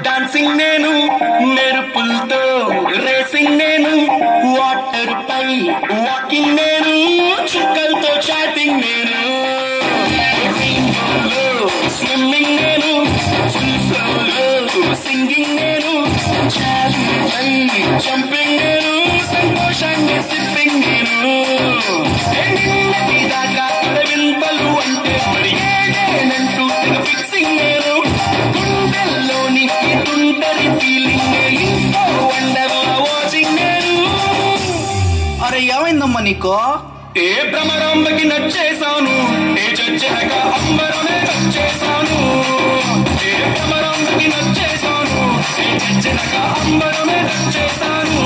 dancing నేను మెరుపులతో racing నేను వాటర్ పై వాకింగ్ నేను చుక్కలతో చాటింగ్ నేను స్విమ్మింగ్ నేను సింగింగ్ నేను చాలిపై జంపింగ్ నేను సంతోషాన్ని సిప్పింగ్ నేను నిన్నటి దాకా వింతలు అంటే మరి ఏదేనంటూ తెగ ఫిక్సింగ్ నేను గుండెల్లోని ఈ తుంటరి ఫీలింగ్ ఇంకో వండర్ వాచింగ్ నేను అరే ఏమైందమ్మా నీకు ఏ భ్రమరాంబకి నచ్చేశాను ఏ చచ్చనక అంబరమే నచ్చేశాను ఏ భ్రమరాంబకి నచ్చేశాను ఏ చచ్చనక అంబరమే నచ్చేశాను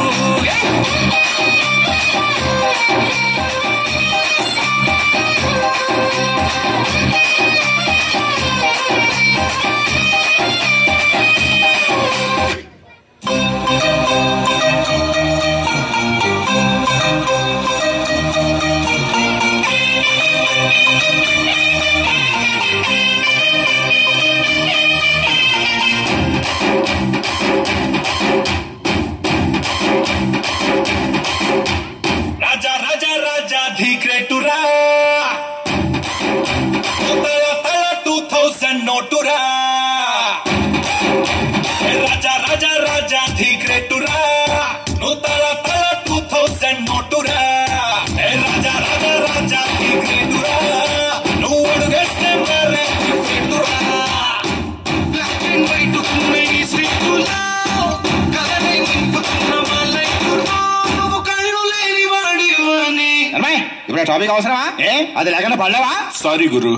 రాజా రాజా రాజా ధీక్రెటురా తల తల టూ థౌసండ్ నోటురా రాజా రాజా రాజా ధీక్రెటురా నువ్వు తల తల టూ థౌసండ్ నోటురా రాజా రాజా రాజా ధీక్రెటురా నువ్వు అడుగేస్తే మరే ఫ్రెండురా బ్లాక్ అండ్ వైట్ ఉన్న ఈ స్ట్రీటులో కలనే నింపుతున్న మా లైఫ్లో నువ్వు కళ్ళు లేని వాడివని అమ్మాయి ఇప్పుడు టాపిక్ అవసరమా ఏ అది లేకుండా పడలేవా సారీ గురు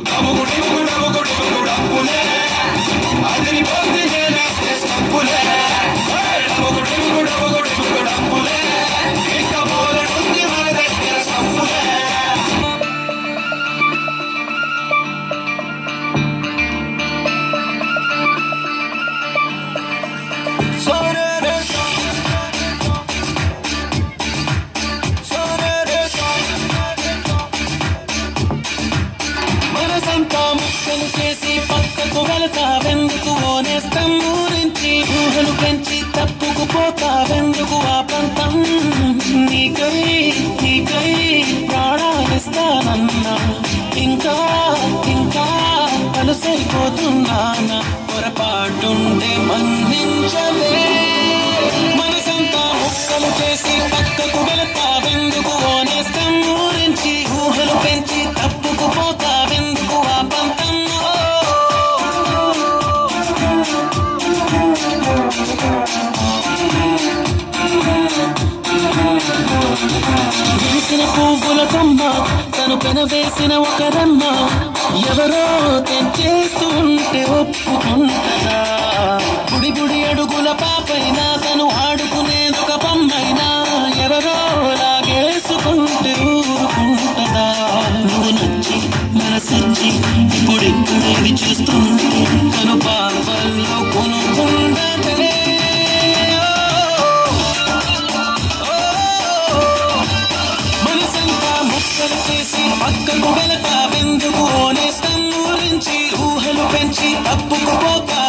మనసంతా ముక్కలు చేసి పక్కకు వెళతావెందుకు ఓనేస్తం ఊరించి ఊహలు పెంచి తప్పుకు పోతావెందుకు ఆ పంతం నీకై నీకై ప్రాణాలిస్తానన్నా ఇంకా ఇంకా అలసైపోతున్నానా పొరపాటుంటే మన్నించలే మనసంతా ముక్కలు చేసి పక్కకు వెళతావెందుకు ఓనేస్తం ఊరించి ఊహలు పెంచి తప్పుకు పోతావెందుకు ఆ పంతం విరిసిన పువ్వుల కొమ్మ తను పెనవేసిన ఒక రెమ్మ ఎవరో తెంచేస్తుంటే ఒప్పుకుంటదా గుడి గుడి అడుగుల పాపైన తను ఆడుకునేదొక బొమ్మైనా ఎవరో లాగేసుకుంటే ఊరుకుంటదా నువ్వు నచ్చి మనసిచ్చి ఇప్పుడిప్పుడేవి చూస్తుంది తను పాపల్లో కొనుక్కుంటే మనసంతా ముక్కలు చేసి పక్కకు వెళతావెందుకు ఓనేస్తం ఊరించి ఊహలు పెంచి తప్పుకు పోతా